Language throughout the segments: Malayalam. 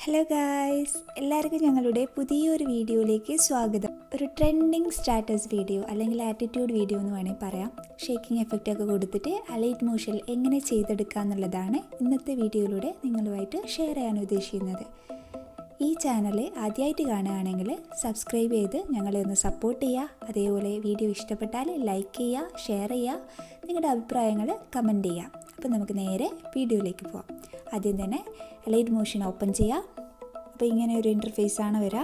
ഹലോ ഗായ്സ് എല്ലാവർക്കും ഞങ്ങളുടെ പുതിയൊരു വീഡിയോയിലേക്ക് സ്വാഗതം ഒരു ട്രെൻഡിങ് സ്റ്റാറ്റസ് വീഡിയോ അല്ലെങ്കിൽ ആറ്റിറ്റ്യൂഡ് വീഡിയോ എന്ന് വേണമെങ്കിൽ പറയാം ഷേക്കിംഗ് എഫക്റ്റ് ഒക്കെ കൊടുത്തിട്ട് അലൈറ്റ് മോഷൻ എങ്ങനെ ചെയ്തെടുക്കുക എന്നുള്ളതാണ് ഇന്നത്തെ വീഡിയോയിലൂടെ നിങ്ങളുമായിട്ട് ഷെയർ ചെയ്യാൻ ഉദ്ദേശിക്കുന്നത് ഈ ചാനൽ ആദ്യമായിട്ട് കാണുകയാണെങ്കിൽ സബ്സ്ക്രൈബ് ചെയ്ത് ഞങ്ങളെ ഒന്ന് സപ്പോർട്ട് ചെയ്യുക അതേപോലെ വീഡിയോ ഇഷ്ടപ്പെട്ടാൽ ലൈക്ക് ചെയ്യുക ഷെയർ ചെയ്യുക നിങ്ങളുടെ അഭിപ്രായങ്ങൾ കമൻറ്റ് ചെയ്യുക അപ്പോൾ നമുക്ക് നേരെ വീഡിയോയിലേക്ക് പോവാം ആദ്യം തന്നെ ലൈറ്റ് മോഷൻ ഓപ്പൺ ചെയ്യാം അപ്പോൾ ഇങ്ങനെ ഒരു ഇൻ്റർഫേസാണ് വരിക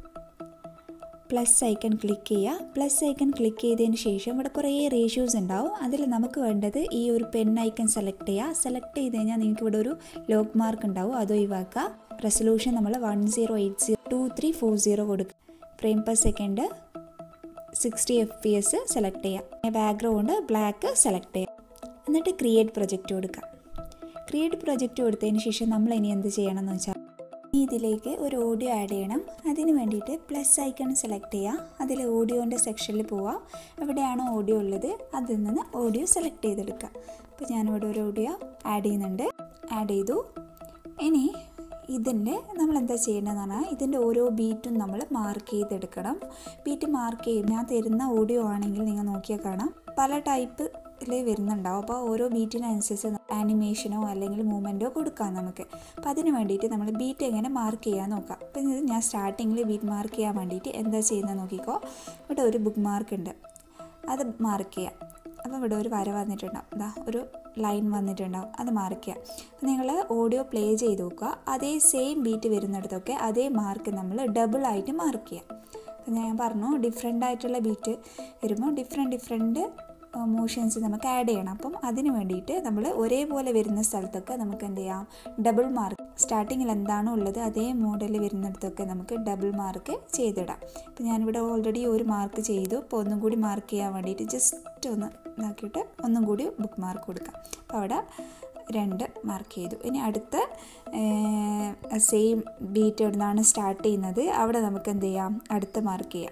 പ്ലസ് ഐക്കൺ ക്ലിക്ക് ചെയ്യുക പ്ലസ് ഐക്കൺ ക്ലിക്ക് ചെയ്തതിന് ശേഷം ഇവിടെ കുറേ റേഷ്യോസ് ഉണ്ടാവും അതിൽ നമുക്ക് വേണ്ടത് ഈ ഒരു പെൻ ഐക്കൺ സെലക്ട് ചെയ്യുക സെലക്ട് ചെയ്ത് കഴിഞ്ഞാൽ നിങ്ങൾക്ക് ഇവിടെ ഒരു ലോക്ക് മാർക്ക് ഉണ്ടാവും അത് ഒഴിവാക്കുക റെസൊല്യൂഷൻ നമ്മൾ one zero eight zero two three four zero കൊടുക്കുക frame per second sixty F P S select ചെയ്യാം ബാക്ക്ഗ്രൗണ്ട് ബ്ലാക്ക് സെലക്ട് ചെയ്യാം എന്നിട്ട് ക്രിയേറ്റ് പ്രൊജക്റ്റ് കൊടുക്കുക ക്രിയേറ്റ് പ്രൊജക്റ്റ് കൊടുത്തതിന് ശേഷം നമ്മൾ ഇനി എന്ത് ചെയ്യണം എന്ന് വെച്ചാൽ ഇതിലേക്ക് ഒരു ഓഡിയോ ആഡ് ചെയ്യണം അതിന് വേണ്ടിയിട്ട് പ്ലസ് ഐക്കൺ സെലക്ട് ചെയ്യുക അതിൽ ഓഡിയോൻ്റെ സെക്ഷനിൽ പോവുക എവിടെയാണോ ഓഡിയോ ഉള്ളത് അതിൽ നിന്ന് ഓഡിയോ സെലക്ട് ചെയ്തെടുക്കുക അപ്പോൾ ഞാനിവിടെ ഒരു ഓഡിയോ ആഡ് ചെയ്യുന്നുണ്ട് ആഡ് ചെയ്തു ഇനി ഇതിൻ്റെ നമ്മൾ എന്താ ചെയ്യേണ്ടതെന്ന് പറഞ്ഞാൽ ഇതിൻ്റെ ഓരോ ബീറ്റും നമ്മൾ മാർക്ക് ചെയ്തെടുക്കണം ബീറ്റ് മാർക്ക് ചെയ്യും ഞാൻ തരുന്ന ഓഡിയോ ആണെങ്കിൽ നിങ്ങൾ നോക്കിയാൽ കാണാം പല ടൈപ്പ് വരുന്നുണ്ടാവും അപ്പോൾ ഓരോ ബീറ്റിനനുസരിച്ച് ആനിമേഷനോ അല്ലെങ്കിൽ മൂവ്മെൻറ്റോ കൊടുക്കാം നമുക്ക് അപ്പോൾ അതിന് വേണ്ടിയിട്ട് നമ്മൾ ബീറ്റ് എങ്ങനെ മാർക്ക് ചെയ്യാൻ നോക്കാം അപ്പോൾ ഇത് ഞാൻ സ്റ്റാർട്ടിങ്ങിൽ ബീറ്റ് മാർക്ക് ചെയ്യാൻ വേണ്ടിയിട്ട് എന്താ ചെയ്യുന്നത് നോക്കിക്കോ ഇവിടെ ഒരു ബുക്ക് മാർക്ക് ഉണ്ട് അത് മാർക്ക് ചെയ്യാം അപ്പോൾ ഇവിടെ ഒരു വര വന്നിട്ടുണ്ടാവും ഇതാ ഒരു ലൈൻ വന്നിട്ടുണ്ടാവും അത് മാർക്ക് ചെയ്യാം അപ്പോൾ നിങ്ങൾ ഓഡിയോ പ്ലേ ചെയ്ത് നോക്കുക അതേ സെയിം ബീറ്റ് വരുന്നിടത്തൊക്കെ അതേ മാർക്ക് നമ്മൾ ഡബിൾ ആയിട്ട് മാർക്ക് ചെയ്യാം അപ്പോൾ ഞാൻ പറഞ്ഞു ഡിഫറെൻ്റ് ആയിട്ടുള്ള ബീറ്റ് വരുമ്പോൾ ഡിഫറെൻറ്റ് ഡിഫറെൻറ്റ് മോഷൻസ് നമുക്ക് ആഡ് ചെയ്യണം അപ്പം അതിന് വേണ്ടിയിട്ട് നമ്മൾ ഒരേപോലെ വരുന്ന സ്ഥലത്തൊക്കെ നമുക്ക് എന്ത് ചെയ്യാം ഡബിൾ മാർക്ക് സ്റ്റാർട്ടിങ്ങിൽ എന്താണോ ഉള്ളത് അതേ മോഡൽ വരുന്നിടത്തൊക്കെ നമുക്ക് ഡബിൾ മാർക്ക് ചെയ്തിടാം അപ്പം ഞാനിവിടെ ഓൾറെഡി ഒരു മാർക്ക് ചെയ്തു അപ്പോൾ ഒന്നും കൂടി മാർക്ക് ചെയ്യാൻ വേണ്ടിയിട്ട് ജസ്റ്റ് ഒന്ന് ഇതാക്കിയിട്ട് ഒന്നും കൂടി ബുക്ക് മാർക്ക് കൊടുക്കാം അപ്പോൾ അവിടെ രണ്ട് മാർക്ക് ചെയ്തു ഇനി അടുത്ത സെയിം ബീറ്റ് എവിടുന്നാണ് സ്റ്റാർട്ട് ചെയ്യുന്നത് അവിടെ നമുക്ക് എന്ത് ചെയ്യാം അടുത്ത മാർക്ക് ചെയ്യാം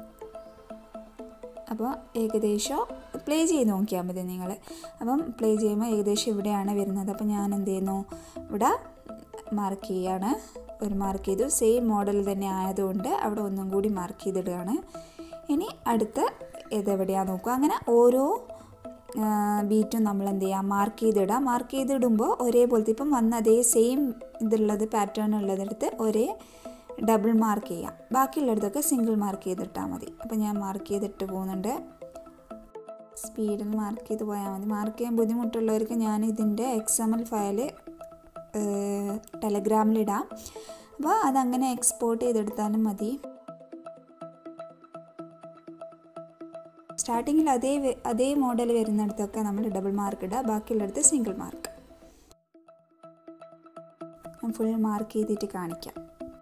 അപ്പോൾ ഏകദേശം പ്ലേ ചെയ്ത് നോക്കിയാൽ മതി നിങ്ങൾ അപ്പം പ്ലേ ചെയ്യുമ്പോൾ ഏകദേശം ഇവിടെയാണ് വരുന്നത് അപ്പോൾ ഞാൻ എന്ത് ചെയ്യുന്നു ഇവിടെ മാർക്ക് ചെയ്യാണ് ഒരു മാർക്ക് ചെയ്തു സെയിം മോഡൽ തന്നെ ആയതുകൊണ്ട് അവിടെ ഒന്നും കൂടി മാർക്ക് ചെയ്തിടുകയാണ് ഇനി അടുത്ത ഇതെവിടെയാണ് നോക്കുക അങ്ങനെ ഓരോ ബീറ്റും നമ്മൾ എന്ത് ചെയ്യുക മാർക്ക് ചെയ്തിടാം മാർക്ക് ചെയ്തിടുമ്പോൾ ഒരേപോലത്തെ ഇപ്പം വന്ന അതേ സെയിം ഇതുള്ളത് പാറ്റേൺ ഉള്ളതെടുത്ത് ഒരേ ഡബിൾ മാർക്ക് ചെയ്യാം ബാക്കിയുള്ളിടത്തൊക്കെ സിംഗിൾ മാർക്ക് ചെയ്തിട്ടാൽ മതി അപ്പോൾ ഞാൻ മാർക്ക് ചെയ്തിട്ട് പോകുന്നുണ്ട് സ്പീഡിൽ മാർക്ക് ചെയ്ത് പോയാൽ മതി മാർക്ക് ചെയ്യാൻ ബുദ്ധിമുട്ടുള്ളവർക്ക് ഞാൻ ഇതിൻ്റെ എക്സ് എം എൽ ഫയല് ടെലഗ്രാമിലിടാം അപ്പോൾ അതങ്ങനെ എക്സ്പോർട്ട് ചെയ്തെടുത്താലും മതി സ്റ്റാർട്ടിങ്ങിൽ അതേ അതേ മോഡൽ വരുന്നിടത്തൊക്കെ നമ്മൾ ഡബിൾ മാർക്ക് ഇടുക ബാക്കിയുള്ളിടത്ത് സിംഗിൾ മാർക്ക് ഞാൻ ഫുൾ മാർക്ക് ചെയ്തിട്ട് കാണിക്കാം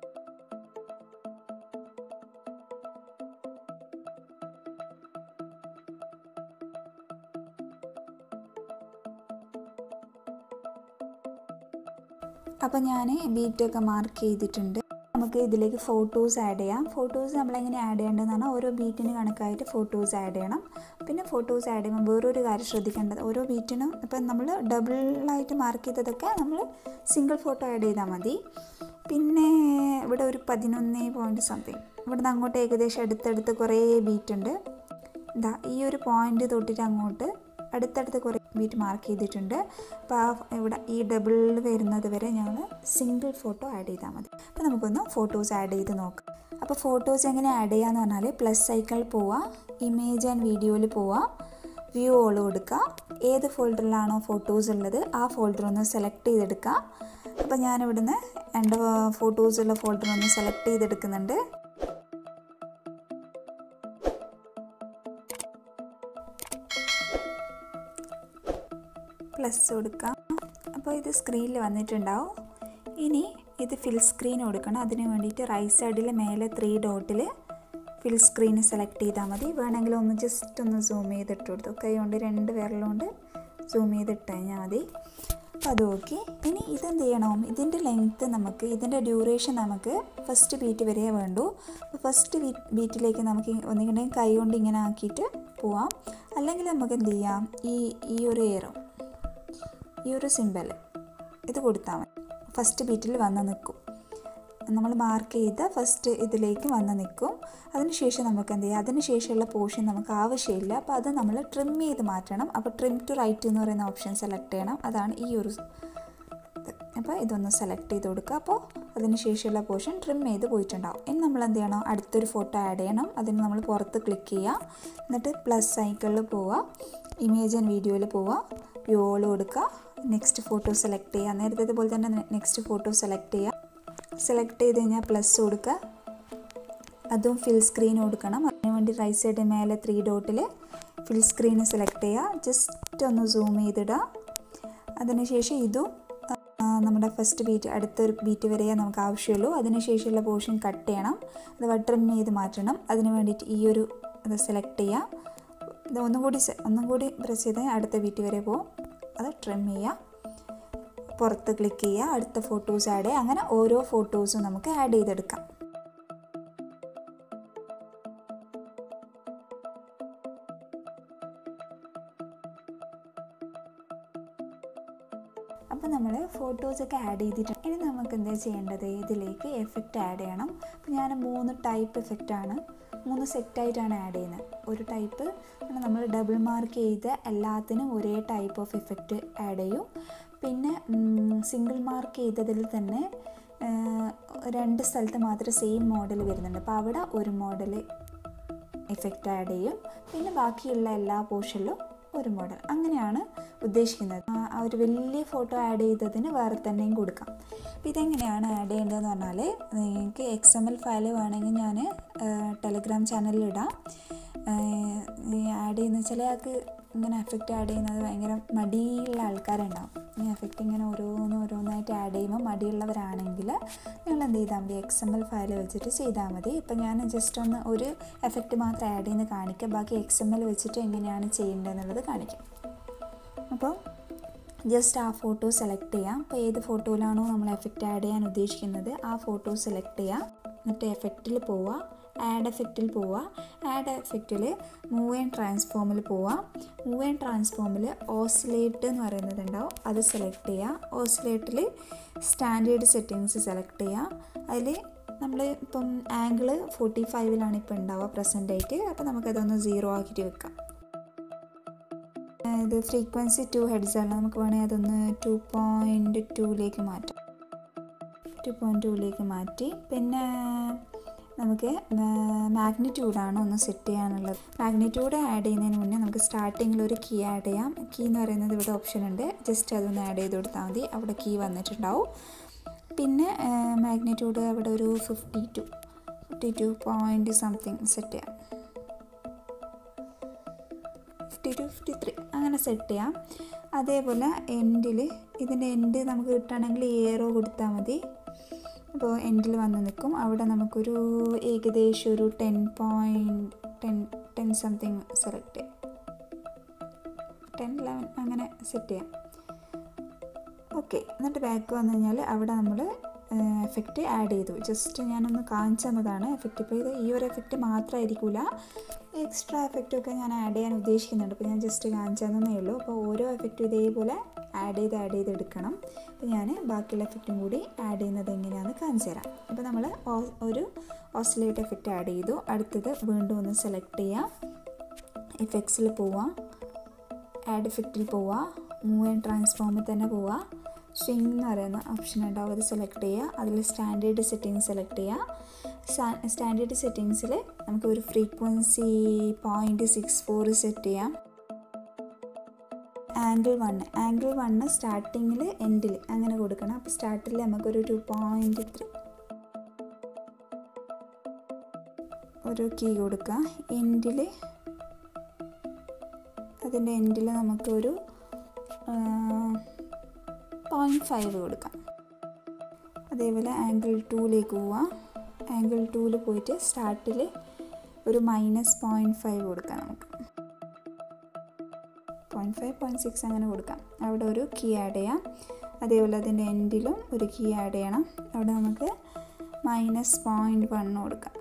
അപ്പോൾ ഞാൻ ബീറ്റൊക്കെ മാർക്ക് ചെയ്തിട്ടുണ്ട് നമുക്ക് ഇതിലേക്ക് ഫോട്ടോസ് ആഡ് ചെയ്യാം ഫോട്ടോസ് നമ്മളെങ്ങനെ ആഡ് ചെയ്യേണ്ടതെന്ന് പറഞ്ഞാൽ ഓരോ ബീറ്റിന് കണക്കായിട്ട് ഫോട്ടോസ് ആഡ് ചെയ്യണം പിന്നെ ഫോട്ടോസ് ആഡ് ചെയ്യുമ്പോൾ വേറൊരു കാര്യം ശ്രദ്ധിക്കേണ്ടത് ഓരോ ബീറ്റിനും ഇപ്പം നമ്മൾ ഡബിളായിട്ട് മാർക്ക് ചെയ്തതൊക്കെ നമ്മൾ സിംഗിൾ ഫോട്ടോ ആഡ് ചെയ്താൽ മതി പിന്നെ ഇവിടെ ഒരു പതിനൊന്ന് പോയിൻറ്റ് സംതിങ് ഇവിടുന്ന് അങ്ങോട്ട് ഏകദേശം അടുത്തടുത്ത് കുറേ ബീറ്റ് ഉണ്ട് ഇതാ ഈ ഒരു പോയിൻ്റ് തൊട്ടിട്ട് അങ്ങോട്ട് അടുത്തടുത്ത് കുറേ ബീറ്റ് മാർക്ക് ചെയ്തിട്ടുണ്ട് അപ്പോൾ ആ ഇവിടെ ഈ ഡബിൾ വരുന്നത് വരെ ഞങ്ങൾ സിംഗിൾ ഫോട്ടോ ആഡ് ചെയ്താൽ മതി അപ്പോൾ നമുക്കൊന്ന് ഫോട്ടോസ് ആഡ് ചെയ്ത് നോക്കാം അപ്പോൾ ഫോട്ടോസ് എങ്ങനെ ആഡ് ചെയ്യാന്ന് പറഞ്ഞാൽ പ്ലസ് സൈക്കിൾ പോവാം ഇമേജ് ആൻഡ് വീഡിയോയിൽ പോവാം വ്യൂ ഓൾ കൊടുക്കുക ഏത് ഫോൾഡറിലാണോ ഫോട്ടോസ് ഉള്ളത് ആ ഫോൾഡർ ഒന്ന് സെലക്ട് ചെയ്തെടുക്കുക അപ്പോൾ ഞാനിവിടുന്ന് എൻ്റെ ഫോട്ടോസ് ഉള്ള ഫോൾഡർ ഒന്ന് സെലക്ട് ചെയ്തെടുക്കുന്നുണ്ട് പ്ലസ് കൊടുക്കാം അപ്പോൾ ഇത് സ്ക്രീനിൽ വന്നിട്ടുണ്ടാവും ഇനി ഇത് ഫിൽ സ്ക്രീൻ കൊടുക്കണം അതിന് വേണ്ടിയിട്ട് റൈറ്റ് സൈഡിൽ മേലെ ത്രീ ഡോട്ടിൽ ഫിൽ സ്ക്രീൻ സെലക്ട് ചെയ്താൽ മതി വേണമെങ്കിൽ ഒന്ന് ജസ്റ്റ് ഒന്ന് സൂം ചെയ്തിട്ട് കൊടുത്തു കൈ കൊണ്ട് രണ്ട് വിരലുകൊണ്ട് സൂം ചെയ്തിട്ട് കഴിഞ്ഞാൽ മതി അപ്പോൾ അത് ഓക്കെ ഇനി ഇതെന്ത് ചെയ്യണം ഇതിൻ്റെ ലെങ്ത്ത് നമുക്ക് ഇതിൻ്റെ ഡ്യൂറേഷൻ നമുക്ക് ഫസ്റ്റ് ബീറ്റ് വരെ വേണ്ടു അപ്പോൾ ഫസ്റ്റ് ബീറ്റിലേക്ക് നമുക്ക് ഒന്നുകിട്ടുണ്ടെങ്കിൽ കൈ കൊണ്ട് ഇങ്ങനെ ആക്കിയിട്ട് പോവാം അല്ലെങ്കിൽ നമുക്ക് എന്ത് ചെയ്യാം ഈ ഈ ഒരു എയറും ഈ ഒരു സിമ്പൽ ഇത് കൊടുത്താൽ മതി ഫസ്റ്റ് ബീറ്റിൽ വന്ന് നിൽക്കും നമ്മൾ മാർക്ക് ചെയ്ത ഫസ്റ്റ് ഇതിലേക്ക് വന്ന് നിൽക്കും അതിനുശേഷം നമുക്ക് എന്ത് ചെയ്യാം അതിനുശേഷമുള്ള പോർഷൻ നമുക്ക് ആവശ്യമില്ല അപ്പോൾ അത് നമ്മൾ ട്രിം ചെയ്ത് മാറ്റണം അപ്പോൾ ട്രിം ടു റൈറ്റ് എന്ന് പറയുന്ന ഓപ്ഷൻ സെലക്ട് ചെയ്യണം അതാണ് ഈ ഒരു ഇത് അപ്പോൾ ഇതൊന്ന് സെലക്ട് ചെയ്ത് കൊടുക്കുക അപ്പോൾ അതിന് ശേഷമുള്ള പോർഷൻ ട്രിം ചെയ്ത് പോയിട്ടുണ്ടാവും ഇനി നമ്മൾ എന്ത് ചെയ്യണം അടുത്തൊരു ഫോട്ടോ ആഡ് ചെയ്യണം അതിന് നമ്മൾ പുറത്ത് ക്ലിക്ക് ചെയ്യുക എന്നിട്ട് പ്ലസ് സൈക്കിളിൽ പോവുക ഇമേജ് ആൻഡ് വീഡിയോയിൽ പോവുക വ്യൂകൾ കൊടുക്കുക നെക്സ്റ്റ് ഫോട്ടോ സെലക്ട് ചെയ്യുക നേരത്തെ പോലെ തന്നെ നെക്സ്റ്റ് ഫോട്ടോ സെലക്ട് ചെയ്യുക സെലക്ട് ചെയ്ത് കഴിഞ്ഞാൽ പ്ലസ് കൊടുക്കുക അതും ഫിൽ സ്ക്രീൻ കൊടുക്കണം അതിന് വേണ്ടി റൈറ്റ് സൈഡ് മേലെ ത്രീ ഡോട്ടിൽ ഫിൽ സ്ക്രീൻ സെലക്ട് ചെയ്യുക ജസ്റ്റ് ഒന്ന് സൂം ചെയ്തിടുക അതിനുശേഷം ഇതും ആ, നമ്മുടെ ഫസ്റ്റ് ബീറ്റ് അടുത്തൊരു ബീറ്റ് വരെയേ നമുക്ക് ആവശ്യമുള്ളൂ അതിനുശേഷമുള്ള പോർഷൻ കട്ട് ചെയ്യണം അത് ട്രിം ചെയ്ത് മാറ്റണം അതിന് വേണ്ടിയിട്ട് ഈ ഒരു ഇത് സെലക്ട് ചെയ്യുക ഇത് ഒന്നും കൂടി se- ഒന്നും കൂടി പ്രസ് ചെയ്ത് അടുത്ത ബീറ്റ് വരെ പോകും അത് ട്രിം ചെയ്യുക പുറത്ത് ക്ലിക്ക് ചെയ്യുക അടുത്ത ഫോട്ടോസ് ആഡ് ചെയ്യുക അങ്ങനെ ഓരോ ഫോട്ടോസും നമുക്ക് ആഡ് ചെയ്തെടുക്കാം അപ്പോൾ നമ്മൾ ഫോട്ടോസൊക്കെ ആഡ് ചെയ്തിട്ടുണ്ട് ഇനി നമുക്ക് എന്താ ചെയ്യേണ്ടത് ഇതിലേക്ക് എഫക്റ്റ് ആഡ് ചെയ്യണം അപ്പോൾ ഞാൻ മൂന്ന് ടൈപ്പ് എഫക്റ്റാണ് മൂന്ന് സെറ്റായിട്ടാണ് ആഡ് ചെയ്യുന്നത് ഒരു ടൈപ്പ് നമ്മൾ ഡബിൾ മാർക്ക് ചെയ്ത എല്ലാത്തിനും ഒരേ ടൈപ്പ് ഓഫ് എഫക്റ്റ് ആഡ് ചെയ്യും പിന്നെ സിംഗിൾ മാർക്ക് ചെയ്തതിൽ തന്നെ ആ, രണ്ട് സ്ഥലത്ത് മാത്രം സെയിം മോഡൽ വരുന്നുണ്ട് അപ്പോൾ അവിടെ ഒരു മോഡൽ എഫക്റ്റ് ആഡ് ചെയ്യും പിന്നെ ബാക്കിയുള്ള എല്ലാ പോർഷനിലും ഒരു മോഡൽ അങ്ങനെയാണ് ഉദ്ദേശിക്കുന്നത് ആ ആ ഒരു വലിയ ഫോട്ടോ ആഡ് ചെയ്തതിന് വേറെ തന്നെയും കൊടുക്കാം അപ്പോൾ ഇതെങ്ങനെയാണ് ആഡ് ചെയ്യേണ്ടതെന്ന് പറഞ്ഞാൽ നിങ്ങൾക്ക് എക്സ് എം എൽ ഫയൽ വേണമെങ്കിൽ ഞാൻ ടെലഗ്രാം ചാനലിൽ ഇടാം ആഡ് ചെയ്യുന്ന ചില ആൾക്ക് ഇങ്ങനെ എഫക്റ്റ് ആഡ് ചെയ്യുന്നത് ഭയങ്കര മടിയുള്ള ആൾക്കാരുണ്ടാവും ഈ എഫക്റ്റ് ഇങ്ങനെ ഓരോന്ന് ഓരോന്നായിട്ട് ആഡ് ചെയ്യുമ്പോൾ മടിയുള്ളവരാണെങ്കിൽ നിങ്ങൾ എന്ത് ചെയ്താൽ മതി എക്സ് എം എൽ ഫയൽ വെച്ചിട്ട് ചെയ്താൽ മതി ഇപ്പം ഞാൻ ജസ്റ്റ് ഒന്ന് ഒരു എഫക്റ്റ് മാത്രം ആഡ് ചെയ്യുന്ന കാണിക്കാം ബാക്കി എക്സ് എം എൽ വെച്ചിട്ട് എങ്ങനെയാണ് ചെയ്യേണ്ടതെന്നുള്ളത് കാണിക്കാം അപ്പോൾ ജസ്റ്റ് ആ ഫോട്ടോ സെലക്ട് ചെയ്യാം അപ്പോൾ ഏത് ഫോട്ടോയിലാണോ നമ്മൾ എഫക്റ്റ് ആഡ് ചെയ്യാൻ ഉദ്ദേശിക്കുന്നത് ആ ഫോട്ടോ സെലക്ട് ചെയ്യാം എന്നിട്ട് എഫക്റ്റിൽ പോവുക ആഡ് എഫക്റ്റിൽ പോവുക ആഡ് എഫക്റ്റിൽ മൂവ് ആൻഡ് ട്രാൻസ്ഫോമിൽ പോവുക മൂവ് ആൻഡ് ട്രാൻസ്ഫോമിൽ ഓസിലേറ്റ് എന്ന് പറയുന്നത് ഉണ്ടാവും അത് സെലക്ട് ചെയ്യുക ഓസിലേറ്റിൽ സ്റ്റാൻഡേർഡ് സെറ്റിങ്സ് സെലക്ട് ചെയ്യുക അതിൽ നമ്മൾ ഇപ്പം ആംഗിള് ഫോർട്ടി ഫൈവിലാണ് ഇപ്പോൾ ഉണ്ടാവുക പ്രസൻ്റ് ആയിട്ട് അപ്പോൾ നമുക്കതൊന്ന് സീറോ ആക്കിയിട്ട് വെക്കാം ഇത് ഫ്രീക്വൻസി ടു ഹെഡ്സ് ആണ് നമുക്ക് വേണമെങ്കിൽ അതൊന്ന് ടു പോയിൻറ്റ് ടൂയിലേക്ക് മാറ്റാം ടു പോയിൻറ്റ് ടൂയിലേക്ക് മാറ്റി പിന്നെ നമുക്ക് മാഗ്നിറ്റ്യൂഡാണ് ഒന്ന് സെറ്റ് ചെയ്യാനുള്ളത് മാഗ്നിറ്റ്യൂഡ് ആഡ് ചെയ്യുന്നതിന് മുന്നേ നമുക്ക് സ്റ്റാർട്ടിങ്ങിൽ ഒരു കീ ആഡ് ചെയ്യാം കീ എന്ന് പറയുന്നത് ഇവിടെ ഓപ്ഷൻ ഉണ്ട് ജസ്റ്റ് അതൊന്ന് ആഡ് ചെയ്ത് കൊടുത്താൽ മതി അവിടെ കീ വന്നിട്ടുണ്ടാവും പിന്നെ മാഗ്നിറ്റ്യൂഡ് അവിടെ ഒരു fifty two fifty two point something set ചെയ്യാം ഫിഫ്റ്റി ടു ഫിഫ്റ്റി ത്രീ അങ്ങനെ സെറ്റ് ചെയ്യാം അതേപോലെ എൻഡിൽ ഇതിൻ്റെ എൻഡ് നമുക്ക് കിട്ടുകയാണെങ്കിൽ ഏറോ കൊടുത്താൽ മതി അപ്പോൾ എൻഡിൽ വന്ന് നിൽക്കും അവിടെ നമുക്കൊരു ഏകദേശം ഒരു ten point ten ten something select ചെയ്യാം ടെൻ ലെവൻ അങ്ങനെ സെറ്റ് ചെയ്യാം ഓക്കെ എന്നിട്ട് ബാക്ക് വന്നു കഴിഞ്ഞാൽ അവിടെ നമ്മൾ എഫക്റ്റ് ആഡ് ചെയ്തു ജസ്റ്റ് ഞാനൊന്ന് കാണിച്ചു തന്നതാണ് എഫക്റ്റ് ഇപ്പോൾ ഇത് ഈ ഒരു എഫക്റ്റ് മാത്രമായിരിക്കില്ല എക്സ്ട്രാ എഫക്റ്റൊക്കെ ഞാൻ ആഡ് ചെയ്യാൻ ഉദ്ദേശിക്കുന്നുണ്ട് അപ്പോൾ ഞാൻ ജസ്റ്റ് കാണിച്ചു തന്നേ ഉള്ളൂ അപ്പോൾ ഓരോ എഫക്റ്റും ഇതേപോലെ ആഡ് ചെയ്ത് ആഡ് ചെയ്ത് എടുക്കണം അപ്പോൾ ഞാൻ ബാക്കിയുള്ള എഫക്റ്റും കൂടി ആഡ് ചെയ്യുന്നത് എങ്ങനെയാണെന്ന് കാണിച്ചു തരാം അപ്പോൾ നമ്മൾ ഒരു ഓസിലേറ്റ് എഫക്റ്റ് ആഡ് ചെയ്തു അടുത്തത് വീണ്ടും ഒന്ന് സെലക്ട് ചെയ്യാം എഫക്ട്സിൽ പോവാം ആഡ് എഫക്റ്റിൽ പോവുക മൂവ് ആൻഡ് ട്രാൻസ്ഫോമിൽ തന്നെ പോവുക സ്വിങ് എന്ന് പറയുന്ന ഓപ്ഷൻ ഉണ്ടാവും അത് സെലക്ട് ചെയ്യുക അതിൽ സ്റ്റാൻഡേർഡ് സെറ്റിങ്സ് സെലക്ട് ചെയ്യുക സ്റ്റാൻഡേർഡ് സെറ്റിങ്സിൽ നമുക്ക് ഒരു frequency point six four set ചെയ്യാം ആംഗിൾ വണ്ണ് ആംഗിൾ വണ്ണ് സ്റ്റാർട്ടിങ്ങിൽ എൻഡിൽ അങ്ങനെ കൊടുക്കണം അപ്പോൾ സ്റ്റാർട്ടിൽ നമുക്കൊരു ടു പോയിൻറ്റ് ത്രീ ഒരു കീ കൊടുക്കുക എൻഡിൽ അതിൻ്റെ എൻഡിൽ നമുക്കൊരു പോയിൻറ്റ് ഫൈവ് കൊടുക്കാം അതേപോലെ ആംഗിൾ ടൂയിലേക്ക് പോവാം ആംഗിൾ ടൂവിൽ പോയിട്ട് സ്റ്റാർട്ടിൽ ഒരു മൈനസ് പോയിൻറ്റ് ഫൈവ് കൊടുക്കാം നമുക്ക് പോയിൻറ്റ് ഫൈവ് പോയിൻറ്റ് സിക്സ് അങ്ങനെ കൊടുക്കാം അവിടെ ഒരു കീ ആഡ് ചെയ്യാം അതേപോലെ അതിൻ്റെ എൻഡിലും ഒരു കീ ആഡ് ചെയ്യണം അവിടെ നമുക്ക് മൈനസ് പോയിൻറ്റ് വൺ കൊടുക്കാം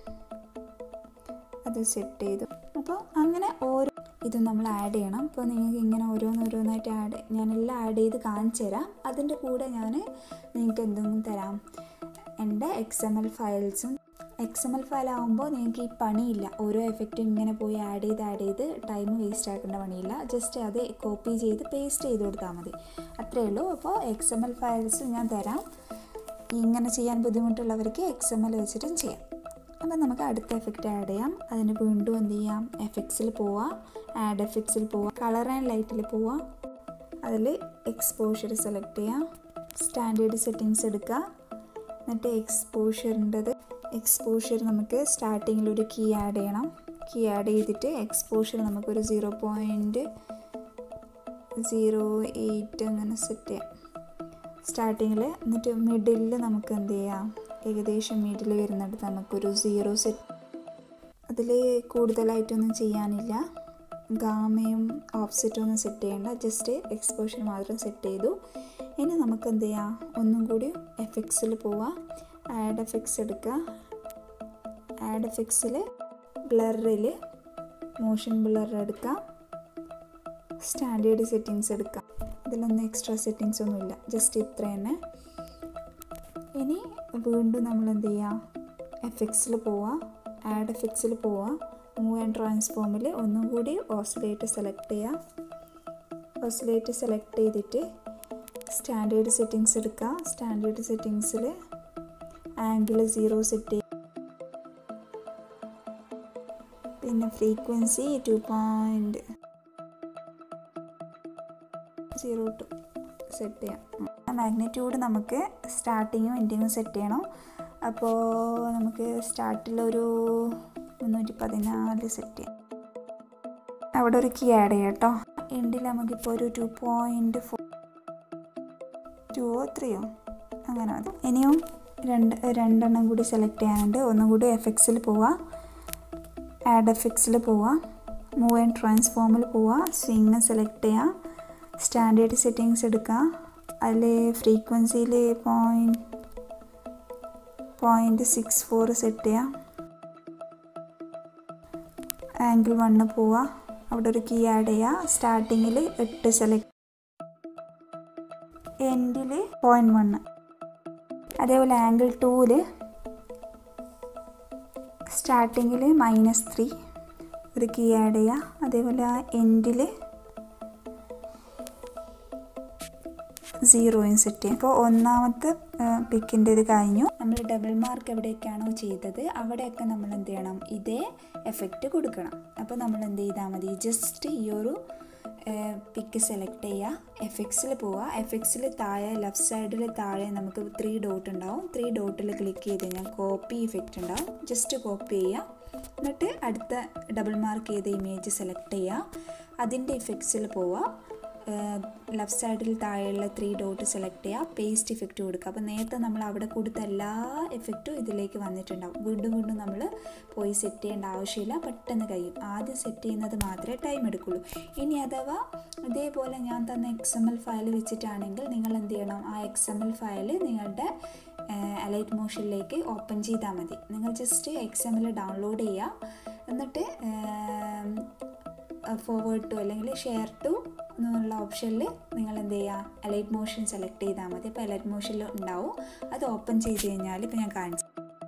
അത് സെറ്റ് ചെയ്തു അപ്പോൾ അങ്ങനെ ഓരോ ഇത് നമ്മൾ ആഡ് ചെയ്യണം അപ്പോൾ നിങ്ങൾക്ക് ഇങ്ങനെ ഓരോന്നോരോന്നായിട്ട് ആഡ് ഞാനെല്ലാം ആഡ് ചെയ്ത് കാണിച്ചു തരാം അതിൻ്റെ കൂടെ ഞാൻ നിങ്ങൾക്ക് എന്തെങ്കിലും തരാം എൻ്റെ എക്സ് എം എൽ ഫയൽസും എക്സ് എം എൽ ഫയൽ ആകുമ്പോൾ നിങ്ങൾക്ക് ഈ പണിയില്ല ഓരോ എഫക്റ്റും ഇങ്ങനെ പോയി ആഡ് ചെയ്ത് ആഡ് ചെയ്ത് ടൈം വേസ്റ്റ് ആക്കേണ്ട പണിയില്ല ജസ്റ്റ് അത് കോപ്പി ചെയ്ത് പേസ്റ്റ് ചെയ്ത് കൊടുത്താൽ മതി അത്രയേ ഉള്ളൂ അപ്പോൾ എക്സ് എം എൽ ഫയൽസ് ഞാൻ തരാം ഇങ്ങനെ ചെയ്യാൻ ബുദ്ധിമുട്ടുള്ളവർക്ക് എക്സ് എം എൽ വെച്ചിട്ടും ചെയ്യാം അപ്പം നമുക്ക് അടുത്ത എഫക്റ്റ് ആഡ് ചെയ്യാം അതിന് വീണ്ടും എന്ത് ചെയ്യാം എഫക്ട്സിൽ പോവാം ആഡ് എഫക്ട്സിൽ പോവാം കളർ ആൻഡ് ലൈറ്റിൽ പോവാം അതിൽ എക്സ്പോഷർ സെലക്ട് ചെയ്യാം സ്റ്റാൻഡേർഡ് സെറ്റിങ്സ് എടുക്കുക എന്നിട്ട് എക്സ്പോഷറിൻ്റെത് എക്സ്പോഷർ നമുക്ക് സ്റ്റാർട്ടിങ്ങിൽ ഒരു കീ ആഡ് ചെയ്യണം കീ ആഡ് ചെയ്തിട്ട് എക്സ്പോഷർ നമുക്കൊരു സീറോ പോയിൻറ്റ് സീറോ എയ്റ്റ് അങ്ങനെ സെറ്റ് ചെയ്യാം സ്റ്റാർട്ടിങ്ങിൽ എന്നിട്ട് മിഡിലിൽ നമുക്ക് എന്ത് ചെയ്യാം ഏകദേശം മിഡിൽ വരുന്നിടത്ത് നമുക്കൊരു സീറോ സെറ്റ് അതിൽ കൂടുതലായിട്ടൊന്നും ചെയ്യാനില്ല ഗാമയും ഓഫ്സെറ്റും ഒന്നും സെറ്റ് ചെയ്യേണ്ട ജസ്റ്റ് എക്സ്പോഷർ മാത്രം സെറ്റ് ചെയ്തു ഇനി നമുക്ക് എന്ത് ചെയ്യാം ഒന്നും കൂടി എഫക്ട്സിൽ പോവാം ആഡ് എഫക്ട്സ് എടുക്കുക ആഡ് എഫക്ട്സിൽ ബ്ലറിൽ മോഷൻ ബ്ലർ എടുക്കാം സ്റ്റാൻഡേർഡ് സെറ്റിങ്സ് എടുക്കാം ഇതിലൊന്നും എക്സ്ട്രാ സെറ്റിങ്സ് ഒന്നുമില്ല ജസ്റ്റ് ഇത്ര തന്നെ ഇനി വീണ്ടും നമ്മൾ എന്ത് ചെയ്യുക എഫക്ട്സിൽ പോവാം ആഡ് എഫക്ട്സിൽ പോവാം മൂവ് ആൻഡ് ട്രാൻസ്ഫോമിൽ ഒന്നും കൂടി ഓസിലേറ്റ് സെലക്ട് ചെയ്യാം ഓസിലേറ്റ് സെലക്ട് ചെയ്തിട്ട് സ്റ്റാൻഡേർഡ് സെറ്റിങ്സ് എടുക്കുക സ്റ്റാൻഡേർഡ് സെറ്റിങ്സിൽ ആംഗിൾ സീറോ സെറ്റ് ചെയ്യുക പിന്നെ frequency two point zero two set ചെയ്യാം മാഗ്നിറ്റ്യൂഡ് നമുക്ക് സ്റ്റാർട്ടിങ്ങും എൻഡിങ്ങും സെറ്റ് ചെയ്യണം അപ്പോൾ നമുക്ക് സ്റ്റാർട്ടിലൊരു മുന്നൂറ്റി പതിനാല് സെറ്റ് ചെയ്യാം അവിടെ ഒരു കീ ആഡ് ചെയ്യാം കേട്ടോ എൻഡിൽ നമുക്കിപ്പോൾ ഒരു ടു പോയിൻറ്റ് ഫോർ ടുവോ ത്രീയോ അങ്ങനെ മതി ഇനിയും രണ്ട് രണ്ടെണ്ണം കൂടി സെലക്ട് ചെയ്യാനുണ്ട് ഒന്നും കൂടി എഫക്ട്സിൽ പോവാം ആഡ് എഫക്ട്സിൽ പോവാം മൂവ് ആൻഡ് ട്രാൻസ്ഫോമിൽ പോവാം സ്വിങ് സെലക്ട് ചെയ്യാം സ്റ്റാൻഡേർഡ് സെറ്റിങ്സ് എടുക്കാം അതിൽ ഫ്രീക്വൻസിയിൽ point point six four set ചെയ്യാം ആംഗിൾ വണ്ണ് പോവാം അവിടെ ഒരു കീ ആഡ് ചെയ്യുക സ്റ്റാർട്ടിങ്ങിൽ എട്ട് സെലക്ട് എൻഡിൽ പോയിൻറ്റ് വണ്ണ് അതേപോലെ ആംഗിൾ ടൂവിൽ സ്റ്റാർട്ടിങ്ങിൽ മൈനസ് ത്രീ ഒരു കീ ആഡ് ചെയ്യുക അതേപോലെ ആ എൻഡിൽ സീറോയും സെറ്റ് ചെയ്യും അപ്പോൾ ഒന്നാമത്തെ പിക്കിൻ്റെ ഇത് കഴിഞ്ഞു നമ്മൾ ഡബിൾ മാർക്ക് എവിടെയൊക്കെയാണോ ചെയ്തത് അവിടെയൊക്കെ നമ്മൾ എന്ത് ചെയ്യണം ഇതേ എഫക്റ്റ് കൊടുക്കണം അപ്പോൾ നമ്മൾ എന്ത് ചെയ്താൽ മതി ജസ്റ്റ് ഈ ഒരു പിക്ക് സെലക്ട് ചെയ്യുക എഫക്ട്സിൽ പോവുക എഫക്ട്സിൽ താഴെ ലെഫ്റ്റ് സൈഡിൽ താഴെ നമുക്ക് ത്രീ ഡോട്ട് ഉണ്ടാവും ത്രീ ഡോട്ടിൽ ക്ലിക്ക് ചെയ്ത് കഴിഞ്ഞാൽ കോപ്പി ഇഫക്റ്റ് ഉണ്ടാവും ജസ്റ്റ് കോപ്പി ചെയ്യുക എന്നിട്ട് അടുത്ത ഡബിൾ മാർക്ക് ചെയ്ത ഇമേജ് സെലക്ട് ചെയ്യുക അതിൻ്റെ ഇഫക്ട്സിൽ പോവുക ലെഫ്റ്റ് സൈഡിൽ താഴെയുള്ള ത്രീ ഡോട്ട് സെലക്ട് ചെയ്യുക പേസ്റ്റ് ഇഫക്റ്റ് കൊടുക്കുക അപ്പോൾ നേരത്തെ നമ്മൾ അവിടെ കൊടുത്ത എല്ലാ എഫക്റ്റും ഇതിലേക്ക് വന്നിട്ടുണ്ടാവും വീണ്ടും വീണ്ടും നമ്മൾ പോയി സെറ്റ് ചെയ്യേണ്ട ആവശ്യമില്ല പെട്ടെന്ന് കഴിയും ആദ്യം സെറ്റ് ചെയ്യുന്നത് മാത്രമേ ടൈം എടുക്കുള്ളൂ ഇനി അഥവാ ഇതേപോലെ ഞാൻ തന്ന എക്സ് എം എൽ ഫയൽ വെച്ചിട്ടാണെങ്കിൽ നിങ്ങൾ എന്ത് ചെയ്യണം ആ എക്സ് എം എൽ ഫയൽ നിങ്ങളുടെ അലൈറ്റ് മോഷനിലേക്ക് ഓപ്പൺ ചെയ്താൽ മതി നിങ്ങൾ just X M L download ചെയ്യുക എന്നിട്ട് ഫോർവേഡ് ടു അല്ലെങ്കിൽ ഷെയർ ടു എന്നുള്ള ഓപ്ഷനിൽ നിങ്ങൾ എന്ത് ചെയ്യുക അലൈറ്റ് മോഷൻ സെലക്ട് ചെയ്താൽ മതി അപ്പോൾ അലൈറ്റ് മോഷനിൽ ഉണ്ടാവും അത് ഓപ്പൺ ചെയ്ത് കഴിഞ്ഞാൽ ഇപ്പോൾ ഞാൻ കാണിച്ചു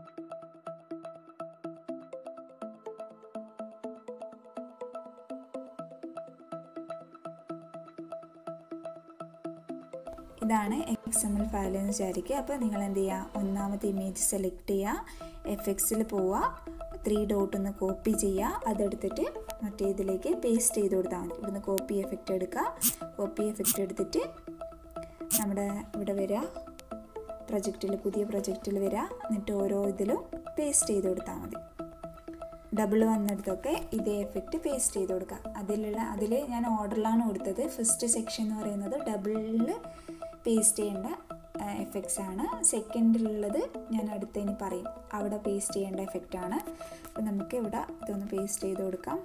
ഇതാണ് എക്സ് എം എൽ ഫയൽ എന്ന് വിചാരിക്കുക അപ്പോൾ നിങ്ങൾ എന്ത് ചെയ്യുക ഒന്നാമത്തെ ഇമേജ് സെലക്ട് ചെയ്യുക എഫ് എക്സിൽ പോവുക ത്രീ ഡോട്ട് ഒന്ന് കോപ്പി ചെയ്യുക അതെടുത്തിട്ട് മറ്റേ ഇതിലേക്ക് പേസ്റ്റ് ചെയ്ത് കൊടുത്താൽ മതി ഇവിടുന്ന് കോപ്പി എഫക്റ്റ് എടുക്കുക കോപ്പി എഫക്റ്റ് എടുത്തിട്ട് നമ്മുടെ ഇവിടെ വരിക പ്രൊജക്റ്റിൽ പുതിയ പ്രൊജക്റ്റിൽ വരിക എന്നിട്ട് ഓരോ ഇതിലും പേസ്റ്റ് ചെയ്ത് കൊടുത്താൽ മതി ഡബിൾ വന്നിടത്തൊക്കെ ഇതേ എഫക്റ്റ് പേസ്റ്റ് ചെയ്ത് കൊടുക്കുക അതിലുള്ള അതിൽ ഞാൻ ഓർഡറിലാണ് കൊടുത്തത് ഫസ്റ്റ് സെക്ഷൻ എന്ന് പറയുന്നത് ഡബിളിൽ പേസ്റ്റ് ചെയ്യേണ്ട എഫക്ട്സ് ആണ് സെക്കൻഡിലുള്ളത് ഞാൻ അടുത്തതിന് പറയും അവിടെ പേസ്റ്റ് ചെയ്യേണ്ട എഫക്റ്റ് ആണ് അപ്പോൾ നമുക്ക് ഇവിടെ ഇതൊന്ന് പേസ്റ്റ് ചെയ്ത് കൊടുക്കാം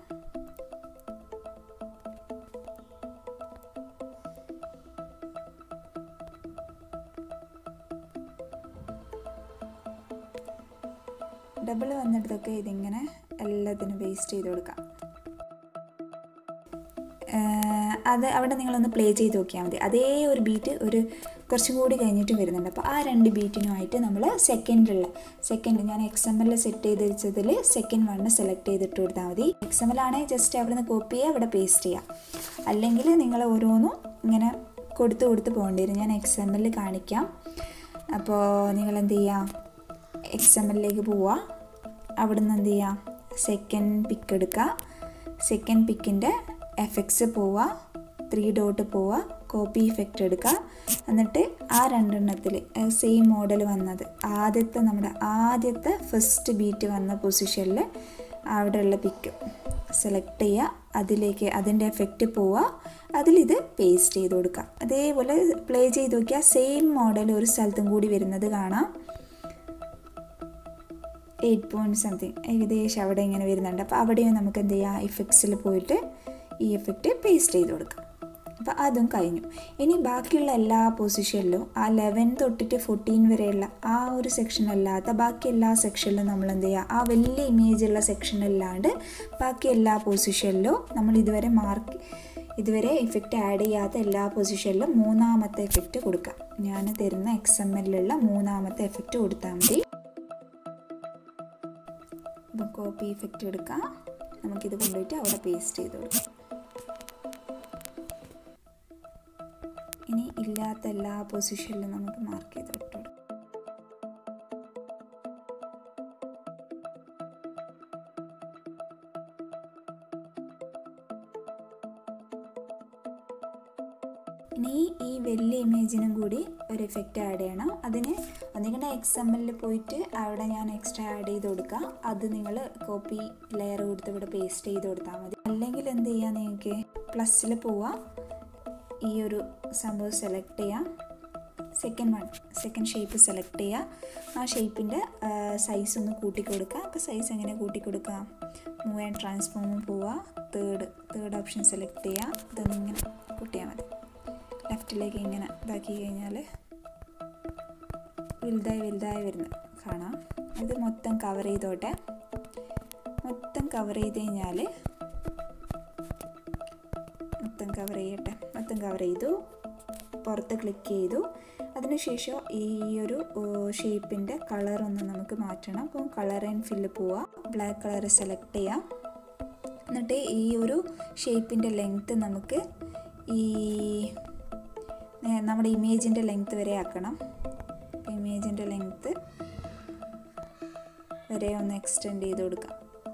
ഡബിൾ വന്നിടത്തൊക്കെ ഇതിങ്ങനെ എല്ലാത്തിനും പേസ്റ്റ് ചെയ്ത് കൊടുക്കാം അത് അവിടെ നിങ്ങളൊന്ന് പ്ലേ ചെയ്ത് നോക്കിയാൽ മതി അതേ ഒരു ബീറ്റ് ഒരു കുറച്ചും കൂടി കഴിഞ്ഞിട്ട് വരുന്നുണ്ട് അപ്പോൾ ആ രണ്ട് ബീറ്റിനുമായിട്ട് നമ്മൾ സെക്കൻഡിലുള്ള സെക്കൻഡ് ഞാൻ എക്സ് എം എൽ സെറ്റ് ചെയ്ത് വെച്ചതിൽ സെക്കൻഡ് വണ്ണ് സെലക്ട് ചെയ്തിട്ട് കൊടുത്താൽ മതി എക്സ് എം എൽ ആണെങ്കിൽ ജസ്റ്റ് അവിടെ നിന്ന് കോപ്പി ചെയ്യുക അവിടെ പേസ്റ്റ് ചെയ്യുക അല്ലെങ്കിൽ നിങ്ങൾ ഓരോന്നും ഇങ്ങനെ കൊടുത്ത് കൊടുത്ത് പോകേണ്ടി വരും ഞാൻ എക്സ് എം എൽ കാണിക്കാം അപ്പോൾ നിങ്ങൾ എന്ത് ചെയ്യുക എക്സ് എം എല്ലിലേക്ക് പോവുക അവിടെ നിന്ന് എന്ത് ചെയ്യുക സെക്കൻഡ് പിക്ക് എടുക്കുക സെക്കൻഡ് പിക്കിൻ്റെ എഫക്ട്സ് പോവുക ത്രീ ഡോട്ട് പോവുക കോപ്പി ഇഫക്റ്റ് എടുക്കുക എന്നിട്ട് ആ രണ്ടെണ്ണത്തിൽ സെയിം മോഡൽ വന്നത് ആദ്യത്തെ നമ്മുടെ ആദ്യത്തെ ഫസ്റ്റ് ബീറ്റ് വന്ന പൊസിഷനിൽ അവിടെയുള്ള പിക്ക് സെലക്ട് ചെയ്യുക അതിലേക്ക് അതിൻ്റെ എഫക്റ്റ് പോവുക അതിലിത് പേസ്റ്റ് ചെയ്ത് കൊടുക്കുക അതേപോലെ പ്ലേ ചെയ്ത് നോക്കിയാൽ സെയിം മോഡൽ ഒരു സ്ഥലത്തും കൂടി വരുന്നത് കാണാം എയ്റ്റ് പോയിൻറ്റ് സംതിങ് ഏകദേശം അവിടെ ഇങ്ങനെ വരുന്നുണ്ട് അപ്പോൾ അവിടെയും നമുക്ക് എന്ത് ചെയ്യാം ഇഫക്ട്സിൽ പോയിട്ട് ഈ എഫക്റ്റ് പേസ്റ്റ് ചെയ്ത് കൊടുക്കാം അപ്പോൾ അതും കഴിഞ്ഞു ഇനി ബാക്കിയുള്ള എല്ലാ പൊസിഷനിലും ആ ലെവൻ തൊട്ടിട്ട് ഫോർട്ടീൻ വരെയുള്ള ആ ഒരു സെക്ഷൻ അല്ലാത്ത ബാക്കി എല്ലാ സെക്ഷനിലും നമ്മൾ എന്ത് ചെയ്യുക ആ വലിയ ഇമേജ് ഉള്ള സെക്ഷൻ അല്ലാണ്ട് ബാക്കി എല്ലാ പൊസിഷനിലും നമ്മൾ ഇതുവരെ മാർക്ക് ഇതുവരെ ഇഫക്റ്റ് ആഡ് ചെയ്യാത്ത എല്ലാ പൊസിഷനിലും മൂന്നാമത്തെ എഫക്റ്റ് കൊടുക്കാം ഞാൻ തരുന്ന എക്സ് എം എല്ലിലുള്ള മൂന്നാമത്തെ എഫക്റ്റ് കൊടുത്താൽ മതി അപ്പോൾ കോപ്പി ഇഫക്റ്റ് എടുക്കാം നമുക്കിത് കൊണ്ടുപോയിട്ട് അവിടെ പേസ്റ്റ് ചെയ്ത് കൊടുക്കാം ഇനി ഇല്ലാത്ത എല്ലാ പൊസിഷനിലും നമുക്ക് മാർക്ക് ചെയ്ത് ഇട്ട് കൊടുക്കാം ഇനി ഈ വലിയ ഇമേജിനും കൂടി ഒരു എഫക്റ്റ് ആഡ് ചെയ്യണം അതിന് ഒന്നുകിൽ എക്സ് എം എല്ലിൽ പോയിട്ട് അവിടെ ഞാൻ എക്സ്ട്രാ ആഡ് ചെയ്ത് കൊടുക്കാം അത് നിങ്ങൾ കോപ്പി ലെയർ കൊടുത്ത് ഇവിടെ പേസ്റ്റ് ചെയ്ത് കൊടുത്താൽ മതി അല്ലെങ്കിൽ എന്ത് ചെയ്യാം നിങ്ങൾക്ക് പ്ലസ്സിൽ പോവാം ഈ ഒരു സംഭവം സെലക്ട് ചെയ്യാം second one second shape select ചെയ്യുക ആ ഷേപ്പിൻ്റെ സൈസ് ഒന്ന് കൂട്ടി കൊടുക്കുക അപ്പോൾ സൈസ് എങ്ങനെ കൂട്ടി കൊടുക്കാം മൂവ് ആൻഡ് ട്രാൻസ്ഫോമും പോവുക തേർഡ് തേർഡ് ഓപ്ഷൻ സെലക്ട് ചെയ്യുക ഇതൊന്ന് ഇങ്ങനെ കൂട്ടിയാൽ മതി ലെഫ്റ്റിലേക്ക് ഇങ്ങനെ ഇതാക്കി കഴിഞ്ഞാൽ വലുതായി വലുതായി വരുന്നത് കാണാം ഇത് മൊത്തം കവർ ചെയ്തോട്ടെ മൊത്തം കവർ ചെയ്ത് കഴിഞ്ഞാൽ മൊത്തം കവർ ചെയ്യട്ടെ മൊത്തം കവർ ചെയ്തു പുറത്ത് ക്ലിക്ക് ചെയ്തു അതിനുശേഷം ഈ ഒരു ഷേപ്പിൻ്റെ കളർ ഒന്ന് നമുക്ക് മാറ്റണം അപ്പം കളർ ആൻഡ് ഫില്ല് പോവുക ബ്ലാക്ക് കളർ സെലക്ട് ചെയ്യാം എന്നിട്ട് ഈ ഒരു ഷേപ്പിൻ്റെ ലെങ്ത്ത് നമുക്ക് ഈ നമ്മുടെ ഇമേജിൻ്റെ ലെങ്ത്ത് വരെ ആക്കണം ഇമേജിൻ്റെ ലെങ്ത്ത് വരെ ഒന്ന് എക്സ്റ്റെൻഡ് ചെയ്ത് കൊടുക്കാം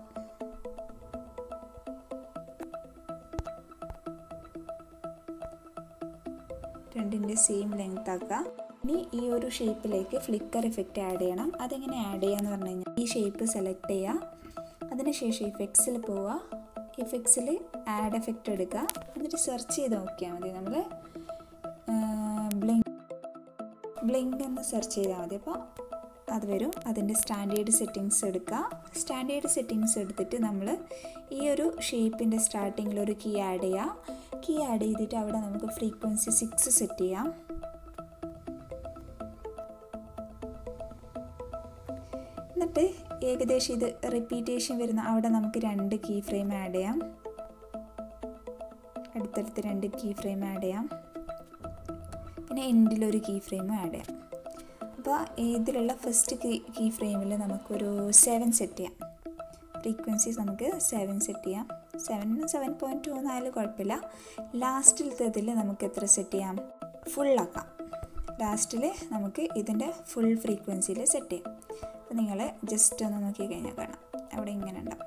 രണ്ടിൻ്റെ സെയിം ലെങ്ത് ആക്കുക ഇനി ഈ ഒരു ഷേപ്പിലേക്ക് ഫ്ലിക്കർ എഫക്റ്റ് ആഡ് ചെയ്യണം അതെങ്ങനെ ആഡ് ചെയ്യാന്ന് പറഞ്ഞു കഴിഞ്ഞാൽ ഈ ഷേപ്പ് സെലക്ട് ചെയ്യുക അതിനുശേഷം ഇഫക്ട്സിൽ പോവുക ഇഫക്ട്സിൽ ആഡ് എഫക്റ്റ് എടുക്കുക എന്നിട്ട് സെർച്ച് ചെയ്ത് നോക്കിയാൽ മതി നമ്മൾ ബ്ലിങ്ക് ബ്ലിങ്ക് എന്ന് സെർച്ച് ചെയ്താൽ മതി അപ്പോൾ അത് വരും അതിൻ്റെ സ്റ്റാൻഡേർഡ് സെറ്റിങ്സ് എടുക്കുക സ്റ്റാൻഡേർഡ് സെറ്റിങ്സ് എടുത്തിട്ട് നമ്മൾ ഈ ഒരു ഷേപ്പിൻ്റെ സ്റ്റാർട്ടിങ്ങിൽ ഒരു കീ ആഡ് ചെയ്യുക കീ ആഡ് ചെയ്തിട്ട് അവിടെ നമുക്ക് ഫ്രീക്വൻസി സിക്സ് സെറ്റ് ചെയ്യാം എന്നിട്ട് ഏകദേശം ഇത് റിപ്പീറ്റേഷൻ വരുന്ന അവിടെ നമുക്ക് രണ്ട് കീ ഫ്രെയിം ആഡ് ചെയ്യാം അടുത്തടുത്ത് രണ്ട് കീ ഫ്രെയിം ആഡ് ചെയ്യാം പിന്നെ എൻഡിലൊരു കീ ഫ്രെയിം ആഡ് ചെയ്യാം അപ്പോൾ ഇതിലുള്ള ഫസ്റ്റ് കീ കീ ഫ്രെയിമിൽ നമുക്കൊരു സെവൻ സെറ്റ് ചെയ്യാം ഫ്രീക്വൻസീസ് നമുക്ക് സെവൻ സെറ്റ് ചെയ്യാം സെവൻ സെവൻ പോയിൻറ്റ് ടു എന്നായാലും കുഴപ്പമില്ല ലാസ്റ്റിലത്തേതിൽ നമുക്ക് എത്ര സെറ്റ് ചെയ്യാം ഫുള്ളാക്കാം ലാസ്റ്റിൽ നമുക്ക് ഇതിൻ്റെ ഫുൾ ഫ്രീക്വൻസിയിൽ സെറ്റ് ചെയ്യാം അപ്പോൾ നിങ്ങൾ ജസ്റ്റ് ഒന്ന് നോക്കി കഴിഞ്ഞാൽ കാണാം അവിടെ ഇങ്ങനെ ഉണ്ടാവും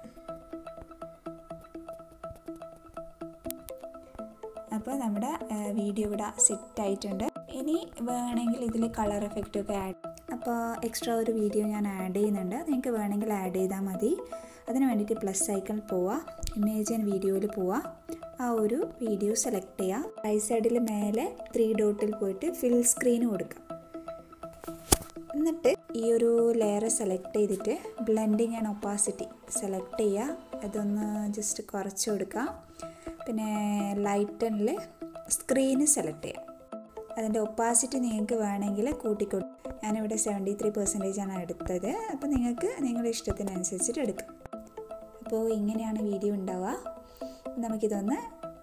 അപ്പോൾ നമ്മുടെ വീഡിയോ ഇവിടെ സെറ്റ് ആയിട്ടുണ്ട് ഇനി വേണമെങ്കിൽ ഇതിൽ കളർ എഫക്റ്റ് ഒക്കെ ആഡ് അപ്പോൾ എക്സ്ട്രാ ഒരു വീഡിയോ ഞാൻ ആഡ് ചെയ്യുന്നുണ്ട് നിങ്ങൾക്ക് വേണമെങ്കിൽ ആഡ് ചെയ്താൽ മതി അതിന് വേണ്ടിയിട്ട് പ്ലസ് ഐക്കൺ പോവുക ഇമേജ് ആൻഡ് വീഡിയോയിൽ പോവുക ആ ഒരു വീഡിയോ സെലക്ട് ചെയ്യുക റൈറ്റ് സൈഡിൽ മേലെ ത്രീ ഡോട്ടിൽ പോയിട്ട് ഫിൽ സ്ക്രീൻ കൊടുക്കുക എന്നിട്ട് ഈ ഒരു ലെയർ സെലക്ട് ചെയ്തിട്ട് ബ്ലെൻഡിങ് ആൻഡ് ഒപ്പാസിറ്റി സെലക്ട് ചെയ്യുക അതൊന്ന് ജസ്റ്റ് കുറച്ച് കൊടുക്കുക പിന്നെ ലൈറ്റനിൽ സ്ക്രീന് സെലക്ട് ചെയ്യാം അതിൻ്റെ ഒപ്പാസിറ്റി നിങ്ങൾക്ക് വേണമെങ്കിൽ കൂട്ടിക്കൊടു ഞാനിവിടെ സെവൻറ്റി ത്രീ പെർസെൻറ്റേജ് ആണ് എടുത്തത് അപ്പോൾ നിങ്ങൾക്ക് നിങ്ങളുടെ ഇഷ്ടത്തിനനുസരിച്ചിട്ട് എടുക്കാം അപ്പോൾ ഇങ്ങനെയാണ് വീഡിയോ ഉണ്ടാവുക നമുക്കിതൊന്ന്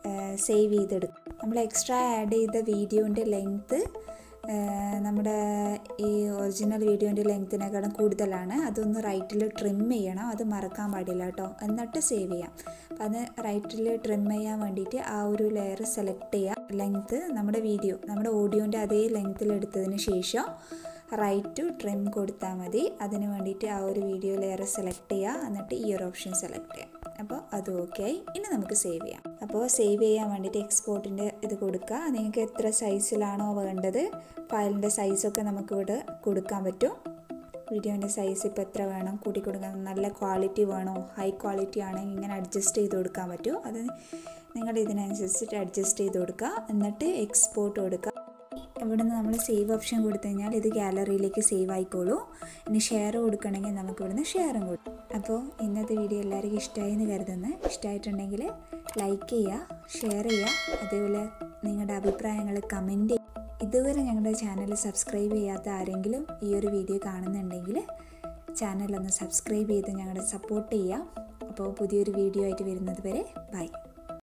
സേവ് ചെയ്തെടുക്കും നമ്മൾ എക്സ്ട്രാ ആഡ് ചെയ്ത വീഡിയോൻ്റെ ലെങ്ത്ത് നമ്മുടെ ഈ ഒറിജിനൽ വീഡിയോൻ്റെ ലെങ്ത്തിനേക്കാളും കൂടുതലാണ് അതൊന്ന് റൈറ്റിൽ ട്രിം ചെയ്യണം അത് മറക്കാൻ പാടില്ല കേട്ടോ എന്നിട്ട് സേവ് ചെയ്യാം അപ്പം അത് റൈറ്റിൽ ട്രിം ചെയ്യാൻ വേണ്ടിയിട്ട് ആ ഒരു ലെയർ സെലക്ട് ചെയ്യുക ലെങ്ത്ത് നമ്മുടെ വീഡിയോ നമ്മുടെ ഓഡിയോൻ്റെ അതേ ലെങ്ത്തിൽ എടുത്തതിന് ശേഷം റൈറ്റ് ടു ട്രിം കൊടുത്താൽ മതി അതിന് വേണ്ടിയിട്ട് ആ ഒരു വീഡിയോ ലെയർ സെലക്ട് ചെയ്യുക എന്നിട്ട് ഈ ഒരു ഓപ്ഷൻ സെലക്ട് ചെയ്യാം അപ്പോൾ അത് ഓക്കെ ആയി ഇനി നമുക്ക് സേവ് ചെയ്യാം അപ്പോൾ സേവ് ചെയ്യാൻ വേണ്ടിയിട്ട് എക്സ്പോർട്ടിൻ്റെ ഇത് കൊടുക്കുക നിങ്ങൾക്ക് എത്ര സൈസിലാണോ വേണ്ടത് ഫയലിൻ്റെ സൈസൊക്കെ നമുക്കിവിടെ കൊടുക്കാൻ പറ്റും വീഡിയോൻ്റെ സൈസ് ഇപ്പോൾ എത്ര വേണം കൂട്ടി കൊടുക്കാൻ നല്ല ക്വാളിറ്റി വേണോ ഹൈ ക്വാളിറ്റി ആണെങ്കിൽ ഇങ്ങനെ അഡ്ജസ്റ്റ് ചെയ്ത് കൊടുക്കാൻ പറ്റും അത് നിങ്ങൾ ഇതിനനുസരിച്ചിട്ട് അഡ്ജസ്റ്റ് ചെയ്ത് കൊടുക്കുക എന്നിട്ട് എക്സ്പോർട്ട് കൊടുക്കുക ഇവിടെ നിന്ന് നമ്മൾ സേവ് ഓപ്ഷൻ കൊടുത്തു കഴിഞ്ഞാൽ ഇത് ഗാലറിയിലേക്ക് സേവ് ആയിക്കോളൂ ഇനി ഷെയർ കൊടുക്കണമെങ്കിൽ നമുക്ക് ഇവിടുന്ന് ഷെയറും കൊടുക്കും അപ്പോൾ ഇന്നത്തെ വീഡിയോ എല്ലാവർക്കും ഇഷ്ടമായി എന്ന് കരുതുന്നു ഇഷ്ടമായിട്ടുണ്ടെങ്കിൽ ലൈക്ക് ചെയ്യുക ഷെയർ ചെയ്യുക അതേപോലെ നിങ്ങളുടെ അഭിപ്രായങ്ങൾ കമൻറ്റ് ചെയ്യുക ഇതുവരെ ഞങ്ങളുടെ ചാനൽ സബ്സ്ക്രൈബ് ചെയ്യാത്ത ആരെങ്കിലും ഈ ഒരു വീഡിയോ കാണുന്നുണ്ടെങ്കിൽ ചാനലൊന്ന് സബ്സ്ക്രൈബ് ചെയ്ത് ഞങ്ങളുടെ സപ്പോർട്ട് ചെയ്യുക അപ്പോൾ പുതിയൊരു വീഡിയോ ആയിട്ട് വരുന്നത് വരെ ബൈ